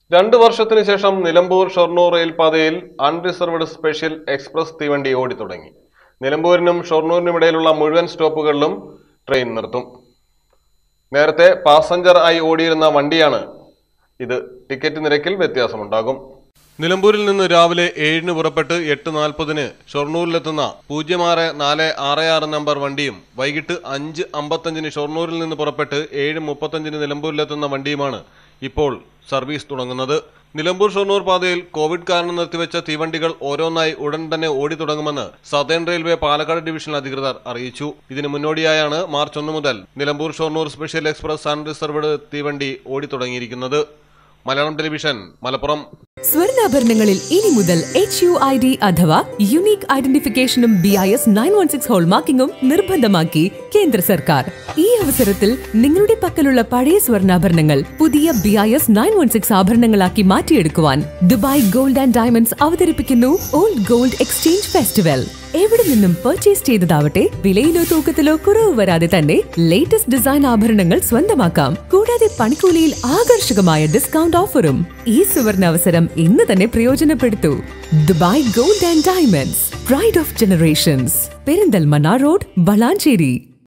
രണ്ടു വർഷത്തിനു ശേഷം നിലമ്പൂർ ഷൊർണൂർ റെയിൽപാതയിൽ അൺറിസർവ്ഡ് സ്പെഷ്യൽ എക്സ്പ്രസ് തീവണ്ടി ഓടിത്തുടങ്ങി നിലമ്പൂരിനും ഷൊർണൂരിനും ഇടയിലുള്ള മുഴുവൻ സ്റ്റോപ്പുകളിലും ട്രെയിൻ നിർത്തും നേരത്തെ പാസഞ്ചർ ആയി ഓടിയിരുന്ന വണ്ടിയാണ് ഇത് ടിക്കറ്റ് നിരക്കിൽ വ്യത്യാസമുണ്ടാകും നിലമ്പൂരിൽ നിന്ന് രാവിലെ ഏഴിന് പുറപ്പെട്ട് എട്ട് നാൽപ്പതിന് ഷൊർണൂരിലെത്തുന്ന പൂജ്യം ആറ് നാല് ആറ് ആറ് നമ്പർ വണ്ടിയും വൈകിട്ട് അഞ്ച് അമ്പത്തഞ്ചിന് ഷൊർണൂരിൽ നിന്ന് പുറപ്പെട്ട് ഏഴ് മുപ്പത്തഞ്ചിന് നിലമ്പൂരിലെത്തുന്ന വണ്ടിയുമാണ് ഇപ്പോൾ സർവീസ് തുടങ്ങുന്നത് നിലമ്പൂർ ഷൊർണൂർ പാതയിൽ കോവിഡ് കാരണം നിർത്തിവെച്ച തീവണ്ടികൾ ഓരോന്നായി ഉടൻ തന്നെ ഓടി തുടങ്ങുമെന്ന് സതേൺ റെയിൽവേ പാലക്കാട് ഡിവിഷൻ അധികൃതർ അറിയിച്ചു ഇതിനു മുന്നോടിയായാണ് മാർച്ച് ഒന്ന് മുതൽ Nilambur Shoranur special express unreserved തീവണ്ടി ഓടി തുടങ്ങിയിരിക്കുന്നത് മലയാളം ടെലിവിഷൻ മലപ്പുറം സ്വർണ്ണാഭരണങ്ങളിൽ ഇനി മുതൽ എച്ച് യു ഐ ഡി അഥവാ യുണീക് ഐഡന്റിഫിക്കേഷനും B I S nine one six ഹോൾമാർക്കിംഗും നിർബന്ധമാക്കി കേന്ദ്ര സർക്കാർ ഈ അവസരത്തിൽ നിങ്ങളുടെ പക്കലുള്ള പഴയ സ്വർണ്ണാഭരണങ്ങൾ പുതിയ B I S nine one six ആഭരണങ്ങളാക്കി മാറ്റിയെടുക്കുവാൻ ദുബായ് ഗോൾഡ് ആൻഡ് ഡയമണ്ട്സ് അവതരിപ്പിക്കുന്നു ഓൾഡ് ഗോൾഡ് എക്സ്ചേഞ്ച് ഫെസ്റ്റിവൽ എവിടെ നിന്നും പർച്ചേസ് ചെയ്തതാവട്ടെ വിലയിലോ തൂക്കത്തിലോ കുറവ് വരാതെ തന്നെ ലേറ്റസ്റ്റ് ഡിസൈൻ ആഭരണങ്ങൾ സ്വന്തമാക്കാം കൂടാതെ പണിക്കൂലിയിൽ ആകർഷകമായ ഡിസ്കൗണ്ട് ഓഫറും ഈ സുവർണ അവസരം ഇന്ന് തന്നെ പ്രയോജനപ്പെടുത്തൂ Dubai gold and diamonds pride of generations Perinthalmanna road Valanchery